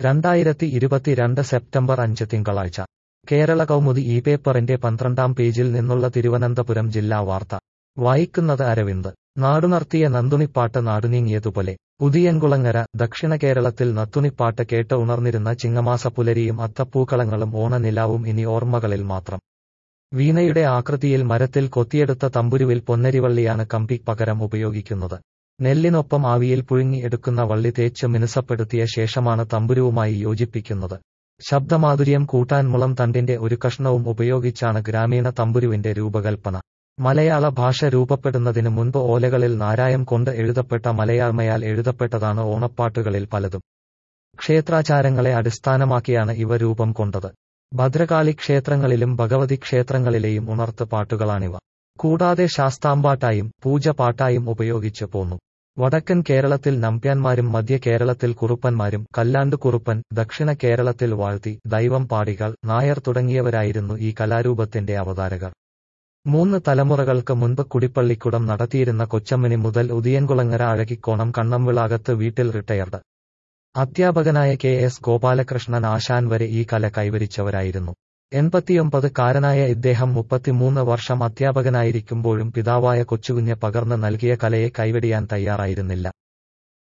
രണ്ടായിരത്തി ഇരുപത്തിരണ്ട് സെപ്റ്റംബർ അഞ്ച് തിങ്കളാഴ്ച കേരള കൗമുദി ഈ പേപ്പറിന്റെ പന്ത്രണ്ടാം പേജിൽ നിന്നുള്ള തിരുവനന്തപുരം ജില്ലാ വാർത്ത വായിക്കുന്നത് അരവിന്ദ് നാടുണർത്തിയ നന്തുണിപ്പാട്ട് നാടുനീങ്ങിയതുപോലെ ഉദിയൻകുളങ്ങര ദക്ഷിണ കേരളത്തിൽ നത്തുണിപ്പാട്ട് കേട്ട് ഉണർന്നിരുന്ന ചിങ്ങമാസ പുലരിയും അത്തപ്പൂക്കളങ്ങളും ഓണനിലാവും ഇനി ഓർമ്മകളിൽ മാത്രം വീണയുടെ ആകൃതിയിൽ മരത്തിൽ കൊത്തിയെടുത്ത തമ്പുരുവിൽ പൊന്നരിവള്ളിയാണ് കമ്പി പകരം ഉപയോഗിക്കുന്നത് നെല്ലിനൊപ്പം ആവിയിൽ പുഴുങ്ങി എടുക്കുന്ന വള്ളി തേച്ച് മിനുസപ്പെടുത്തിയ ശേഷമാണ് തമ്പുരുവുമായി യോജിപ്പിക്കുന്നത് ശബ്ദമാധുര്യം കൂട്ടാൻ മുളം തണ്ടിന്റെ ഒരു കഷ്ണവും ഉപയോഗിച്ചാണ് ഗ്രാമീണ തമ്പുരുവിന്റെ രൂപകൽപ്പന മലയാള ഭാഷ രൂപപ്പെടുന്നതിന് മുൻപ് ഓലകളിൽ നാരായം കൊണ്ട് എഴുതപ്പെട്ട മലയാളമയാൽ എഴുതപ്പെട്ടതാണ് ഓണപ്പാട്ടുകളിൽ പലതും ക്ഷേത്രാചാരങ്ങളെ അടിസ്ഥാനമാക്കിയാണ് ഇവ രൂപം കൊണ്ടത് ഭദ്രകാളി ക്ഷേത്രങ്ങളിലും ഭഗവതി ക്ഷേത്രങ്ങളിലെയും ഉണർത്ത് പാട്ടുകളാണിവ കൂടാതെ ശാസ്താംപാട്ടായും പൂജ പാട്ടായും ഉപയോഗിച്ചു പോന്നു വടക്കൻ കേരളത്തിൽ നമ്പ്യാന്മാരും മധ്യ കേരളത്തിൽ കുറുപ്പന്മാരും കല്ലാണ്ട് കുറുപ്പൻ ദക്ഷിണ കേരളത്തിൽ വാഴ്ത്തി ദൈവം പാടികൾ നായർ തുടങ്ങിയവരായിരുന്നു ഈ കലാരൂപത്തിന്റെ അവതാരകർ മൂന്ന് തലമുറകൾക്ക് മുൻപ് കുടിപ്പള്ളിക്കുടം നടത്തിയിരുന്ന കൊച്ചമ്മനി മുതൽ ഉദിയൻകുളങ്ങര അഴകിക്കോണം കണ്ണംവിളാകത്ത് വീട്ടിൽ റിട്ടയർഡ് അധ്യാപകനായ കെ എസ് ഗോപാലകൃഷ്ണൻ ആശാൻ വരെ ഈ കല കൈവരിച്ചവരായിരുന്നു എൺപത്തിയൊമ്പത് കാരനായ ഇദ്ദേഹം മുപ്പത്തിമൂന്ന് വർഷം അധ്യാപകനായിരിക്കുമ്പോഴും പിതാവായ കൊച്ചുകുഞ്ഞ് പകർന്ന് നൽകിയ കലയെ കൈവെടിയാൻ തയ്യാറായിരുന്നില്ല